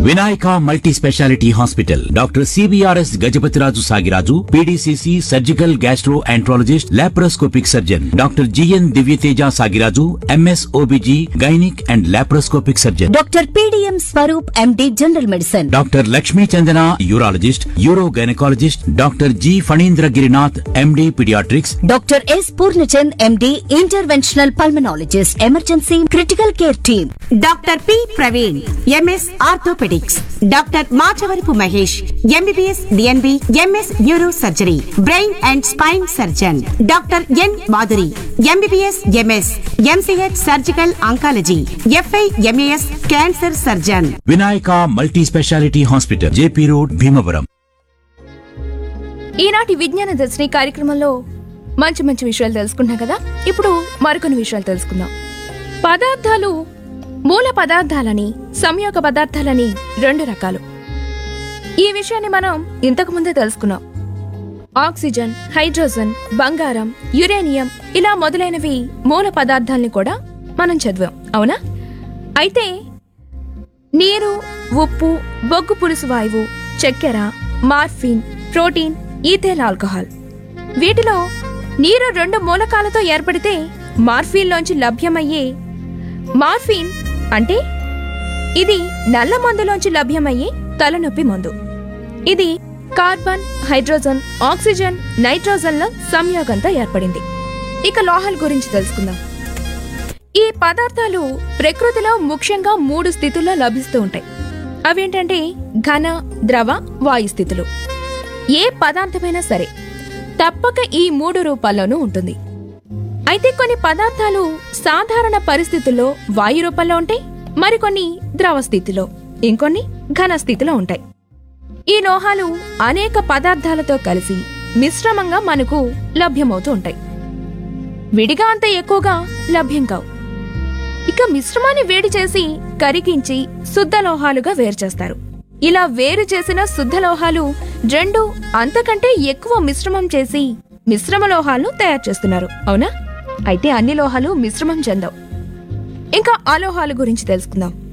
Vinayaka multi specialty hospital doctor CBRS Gajapathiraju Sagiraju PDCC surgical gastroenterologist laparoscopic surgeon doctor GN Divyateja Sagiraju MS OBG gynaec and laparoscopic surgeon doctor PDM Swaroop MD general medicine doctor Lakshmi Chandana urologist uro gynaecologist doctor G Phanindra Girinath MD paediatrics doctor S Purnachand MD interventional pulmonologist emergency critical care team doctor P Praveen MS orthopaedics doctor Machavarapu Mahesh MBBS DNB MS neuro surgery brain and spine surgeon doctor N Madhuri MBBS MS MCh surgical oncology FI MAS cancer surgeon Vinayaka multi specialty hospital JP road Bhimavaram ఈనాటి విజ్ఞాన దర్శిని కార్యక్రమంలో మంచి మంచి విషయాలు తెలుసుకున్నాం కదా ఇప్పుడు మరికొన్ని విషయాలు తెలుసుకుందాం పదార్థాలు మూల పదార్థాలని సంయోగ పదార్థాలని రెండు రకాలు ఈ విషయాన్ని మనం ఇంతకు ముందే తెలుసుకున్నాం ఆక్సిజన్ హైడ్రోజన్ బంగారం యురేనియం ఇలా మొదలైనవి మూల పదార్థాలని కూడా మనం చదివాం అవునా అయితే నీరు ఉప్పు బొగ్గు పులుసు వాయువు చక్కెర మార్ఫిన్ ప్రోటీన్ ఈథైల్ ఆల్కహాల్ వీటిలో నీరు రెండు మూలకాలతో ఏర్పడితే మార్ఫిన్లోంచి లభ్యమయ్యే మార్ఫిన్ అంటే ఇది నల్ల మందులోంచి లభ్యమయ్యే తలనొప్పి మందు ఇది కార్బన్ హైడ్రోజన్ ఆక్సిజన్ నైట్రోజన్ల సంయోగంతో ఏర్పడింది ఇక లోహాల గురించి తెలుసుకుందాం ఈ పదార్థాలు ప్రకృతిలో ముఖ్యంగా మూడు స్థితుల్లో లభిస్తూ ఉంటాయి అవేంటంటే ఘన ద్రవ వాయు స్థితులు ఏ పదార్థమైనా సరే తప్పక ఈ మూడు రూపాల్లోనూ ఉంటుంది అయితే కొన్ని పదార్థాలు సాధారణ పరిస్థితుల్లో వాయు రూపంలో ఉంటాయి మరికొన్ని ద్రవ స్థితిలో ఇంకొన్ని ఘన స్థితిలో ఉంటాయి ఈ లోహాలు అనేక పదార్థాలతో కలిసి మిశ్రమంగా మనకు లభ్యమవుతూ ఉంటాయి విడిగా అంత ఎక్కువగా లభ్యం కావు ఇక మిశ్రమాన్ని వేడి చేసి కరిగించి శుద్ధ లోహాలుగా వేరు చేస్తారు ఇలా వేరు చేసిన శుద్ధ లోహాలు రెండు అంతకంటే ఎక్కువ మిశ్రమం చేసి మిశ్రమ లోహాలను తయారు చేస్తున్నారు అవునా అయితే అన్ని లోహాలు మిశ్రమం చెందవు ఇంకా అలోహాల గురించి తెలుసుకుందాం